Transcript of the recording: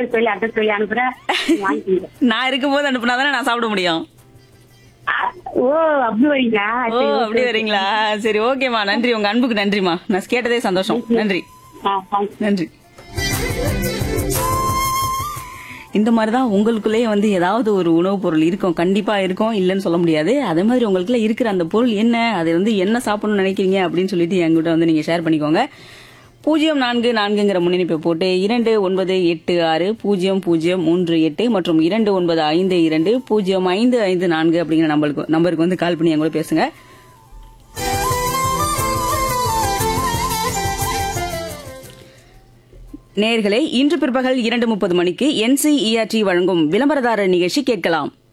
சொல்லி அட்ரஸ் சொல்லி அனுப்புறேன் வாங்கிக்கோங்க நான் இருக்கும்போது அனுப்புனா தானே நான் சாப்பிட முடியும் ஆ, ஓ அப்படி வரீங்களா ஓ சரி, அப்படி okay. வரீங்களா சரி ஓகேமா நன்றி உங்க அன்புக்கு நன்றிமா நான் கேட்டதே சந்தோஷம் நன்றி ஆ, thanks. நன்றி இந்த மாதிரி தான் உங்களுக்குள்ளேயே வந்து ஏதாவது ஒரு உணவுப் பொருள் இருக்கும் கண்டிப்பா இருக்கும் இல்லைன்னு சொல்ல முடியாது அதே மாதிரி உங்களுக்குள்ள இருக்கிற அந்த பொருள் என்ன அது வந்து என்ன சாப்பிடணும்னு நினைக்கிறீங்க அப்படின்னு சொல்லிட்டு என்கிட்ட வந்து நீங்க ஷேர் பண்ணிக்கோங்க பூஜ்ஜியம் நான்கு நான்குங்கிற முன்னணிப்பை போட்டு இரண்டு ஒன்பது எட்டு ஆறு பூஜ்ஜியம் பூஜ்ஜியம் மூன்று எட்டு மற்றும் இரண்டு ஒன்பது ஐந்து இரண்டு பூஜ்ஜியம் ஐந்து ஐந்து நான்கு அப்படிங்கிற நம்பருக்கு நம்பருக்கு வந்து கால் பண்ணி என் கூட பேசுங்க நேர்களே இன்று பிற்பகல் இரண்டு முப்பது மணிக்கு என்சிஇஆர்டி வழங்கும் விளம்பரதாரர் நிகழ்ச்சி கேட்கலாம்